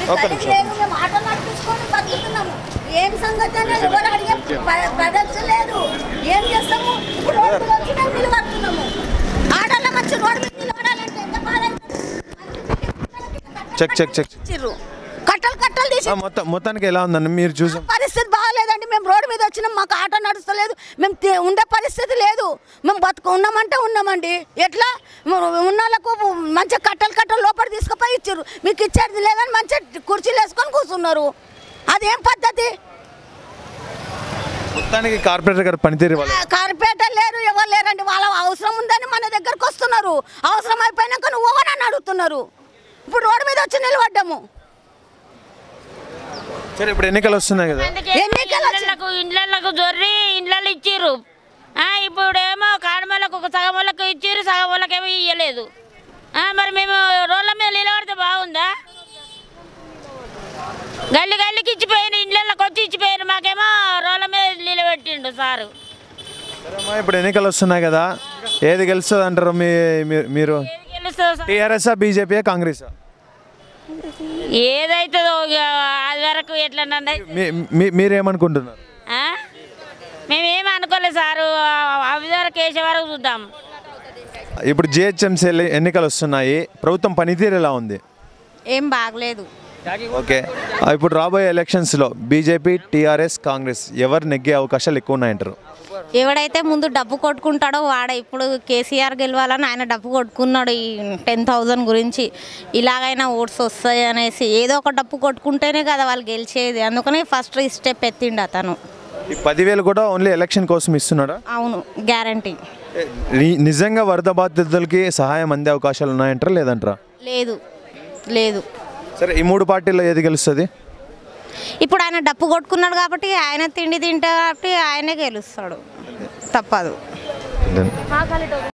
ఒక్క పని నిమిషం. లేదు, మేము ఆటో నడిపించుకొని బతుకుతున్నాము ఏం సంగతి అని ఎవరు అడిగే ప- పద్ధతి లేదు ఏం చేస్తాము ఇప్పుడు రోడ్డు మీద వచ్చి మేము నిలబడుతున్నాము ఆటోలో వచ్చి రోడ్డు మీద నిలబడాలంటే ఎంత బాధ చెక్ చెక్ చెక్ ఇచ్చిర్రు కట్టలు కట్టలు తీసి ఆ, మొత్తం మొత్తానికి ఎలా ఉందండి మీరు చూసాం పరిస్థితి బాగాలేదండి మేము రోడ్డు మీద వచ్చినాం మాకు ఆటో నడుస్తలేదు మేము తి- ఉండే పరిస్థితి లేదు మేము బతుకు ఉన్నామంటే ఉన్నామండి ఎట్లా ఉన్న వాళ్ళకు మంచిగా కట్టలు కట్టలు లోపల తీసుకుపోయి ఇచ్చారు మీకు ఇచ్చేది లేదని మంచిగా కుర్చీలు వేసుకొని కూర్చున్నారు అదేం పద్ధతి మొత్తానికి కార్పొరేటర్ గారు పనితీరు ఇవ్వాలి ఆ, కార్పొరేటర్ లేరు ఎవరు లేరండి వాళ్ళ అవసరం ఉందని మన దగ్గరకు వస్తున్నారు అవసరం అయిపోయినాక నువ్వు అని అడుగుతున్నారు ఇప్పుడు రోడ్డు మీద వచ్చి నిలబడ్డాము సరే ఇప్పుడు ఎన్నికలు వస్తున్నాయి కదా ఎన్నికలు వచ్చి- ఇళ్ళకు ఇండ్లకు జొర్రి ఇండ్లలో ఇచ్చిర్రు ఆ, ఇప్పుడేమో కాడమలకు ఒక సగం వాళ్ళకు ఇచ్చిర్రు సగం వాళ్ళకేమో ఇయ్యలేదు ఆ, మరి మేము రోడ్ల మీద నిలబడితే బాగుందా గల్లి గల్లికి ఇచ్చిపోయిన ఇండ్లకి వచ్చి ఇచ్చిపోయిన మాకేమో రోడ్ల మీద నిలబెట్టిండు సారు సరే అమ్మా, ఇప్పుడు ఎన్నికలు వస్తున్నాయి కదా ఏది గెలుస్తుంది అంటారు మీ మీ- మీరు ఏది గెలుస్తుందో సార్? టీఆర్ఎస్ఆ బీజేపీయా కాంగ్రెసా ఏదైతుందో ఇక అది వరకు ఎట్లా మీ- మీ- మీరేమనుకుంటున్నారు మేమేం అనుకోలేదు సారు అవి వరకు వేసే వరకు చూద్దాం ఇప్పుడు జిహెచ్ఎంసీ ఎన్నికలు వస్తున్నాయి ప్రభుత్వం పనితీరు ఎలా ఉంది ఏం బాగలేదు ఓకే ఆ, ఇప్పుడు రాబోయే ఎలక్షన్స్లో బీజేపీ టీఆర్ఎస్ కాంగ్రెస్ ఎవరు నెగ్గే అవకాశాలు ఎక్కువ ఉన్నాయంటారు ఎవడైతే ముందు డబ్బు కొట్టుకుంటాడో వాడే ఇప్పుడు కేసీఆర్ గెలవాలని ఆయన డబ్బు కొట్టుకున్నాడు ఈ టెన్ థౌజండ్ గురించి ఇలాగైనా ఓట్స్ వస్తాయి అనేసి ఏదో ఒక డబ్బు కొట్టుకుంటేనే కదా వాళ్ళు గెలిచేది అందుకని ఫస్ట్ స్టెప్ ఎత్తిండు అతను ఈ పదివేలు కూడా ఓన్లీ ఎలక్షన్ కోసం ఇస్తున్నాడా అవును గ్యారంటీ ఏ, ని- నిజంగా వరద బాధితులకి సహాయం అందే అవకాశాలు ఉన్నాయంటారా లేదంటారా లేదు లేదు సరే ఈ మూడు పార్టీల్లో ఏది గెలుస్తుంది ఇప్పుడు ఆయన డప్పు కొట్టుకున్నాడు కాబట్టి ఆయన తిండి తింటే కాబట్టి ఆయనే గెలుస్తాడు తప్పదు